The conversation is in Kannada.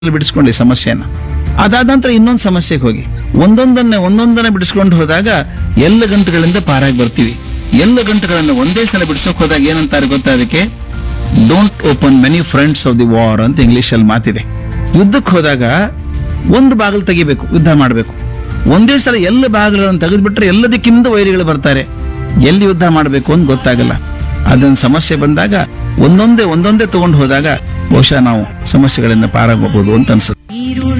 ಬಿಡಿಸ್ಕೊಳ್ಳಿ ಸಮಸ್ಯೆನ ಅದಾದ ನಂತರ ಇನ್ನೊಂದು ಸಮಸ್ಯೆಗೆ ಹೋಗಿ ಒಂದೊಂದನ್ನೇ ಒಂದೊಂದನ್ನೇ ಬಿಡಿಸ್ಕೊಂಡು ಹೋದಾಗ ಎಲ್ಲ ಗಂಟುಗಳಿಂದ ಪಾರಾಗಿ ಬರ್ತೀವಿ ಎಲ್ಲ ಗಂಟುಗಳನ್ನು ಒಂದೇ ಸಲ ಬಿಡಿಸ್ಕೊಂಡು ಹೋದಾಗ ಏನಂತಾರೆ ಗೊತ್ತಾ ಅದಕ್ಕೆ don't open many friends of the war ಅಂತ ಇಂಗ್ಲಿಷ್ ಅಲ್ಲಿ ಮಾತಿದೆ ಯುದ್ಧಕ್ಕೆ ಹೋದಾಗ ಒಂದು ಬಾಗಿಲು ತೆಗಿಬೇಕು ಯುದ್ಧ ಮಾಡಬೇಕು ಒಂದೇ ಸಲ ಎಲ್ಲ ಬಾಗಿಲುಗಳನ್ನು ತೆಗೆದುಬಿಟ್ರೆ ಎಲ್ಲ ದಿಕ್ಕಿನಿಂದ ವೈರಿಗಳು ಬರ್ತಾರೆ ಎಲ್ಲಿ ಯುದ್ಧ ಮಾಡಬೇಕು ಅಂತ ಗೊತ್ತಾಗಲ್ಲ ಅದನ್ನ ಸಮಸ್ಯೆ ಬಂದಾಗ ಒಂದೊಂದೇ ಒಂದೊಂದೇ ತಗೊಂಡು ಹೋದಾಗ ಬಹುಶಃ ನಾವು ಸಮಸ್ಯೆಗಳಿಂದ ಪಾರಾಗಬಹುದು ಅಂತ ಅನ್ಸುತ್ತೆ